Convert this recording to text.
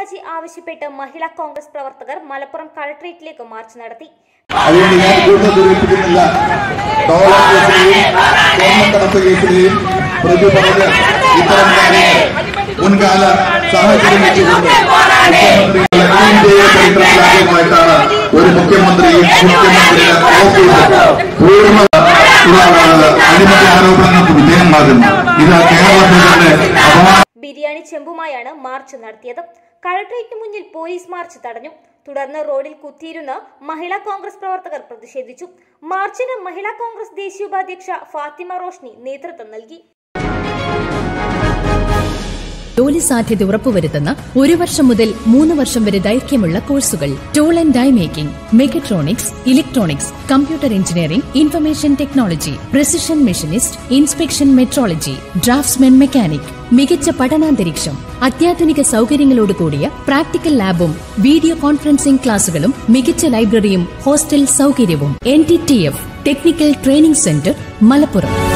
രാജി ആവശ്യപ്പെട്ട് മഹിളാ കോൺഗ്രസ് പ്രവർത്തകർ മലപ്പുറം കളക്ടറേറ്റിലേക്ക് മാർച്ച് നടത്തി അതുകൊണ്ട് ഞാൻ കൂടുതൽ ദുരിപ്പിക്കുന്നില്ല ഡോളർ കേസിലെയും സ്വർണ്ണക്കടത്ത് കേസിലെയും പ്രതി പറഞ്ഞ ഇത്തരം കാര്യങ്ങൾ മുൻകാല സാഹചര്യം വെച്ചുകൊണ്ട് മുഖ്യമന്ത്രിയുടെ ഇന്ത്യയെ ചരിത്രത്തിലാദ്യമായിട്ടാണ് ഒരു മുഖ്യമന്ത്രിയും മുഖ്യമന്ത്രിയുടെ ഓഫീസ് പൂർണ്ണ അഴിമതി ആരോപണങ്ങൾക്ക് വിധേയമാകുന്നു ഇത് കേരളത്തിൽ തന്നെ അപമാന ബിരിയാണി ചെമ്പുമായാണ് മാർച്ച് നടത്തിയത് കളക്ടറേറ്റിന് മുന്നിൽ പോലീസ് മാർച്ച് തടഞ്ഞു തുടർന്ന് റോഡിൽ കുത്തിയിരുന്ന് മഹിളാ കോൺഗ്രസ് പ്രവർത്തകർ പ്രതിഷേധിച്ചു മാർച്ചിന് മഹിളാ കോൺഗ്രസ് ദേശീയ ഉപാധ്യക്ഷ ഫാത്തിമ റോഷ്നി നേതൃത്വം നൽകി ജോലി സാധ്യത ഉറപ്പുവരുത്തുന്ന ഒരു വർഷം മുതൽ മൂന്ന് വർഷം വരെ ദൈർഘ്യമുള്ള കോഴ്സുകൾ tool and die making mechatronics electronics computer engineering information technology precision machinist inspection metrology draftsman mechanic മികച്ച പഠനാന്തരീക്ഷം അത്യാധുനിക സൗകര്യങ്ങളോട് കൂടിയ പ്രാക്ടിക്കൽ ലാബും വീഡിയോ കോൺഫറൻസിംഗ് ക്ലാസുകളും മികച്ച ലൈബ്രറിയും ഹോസ്റ്റൽ സൗകര്യവും N T T F technical training centre Malappuram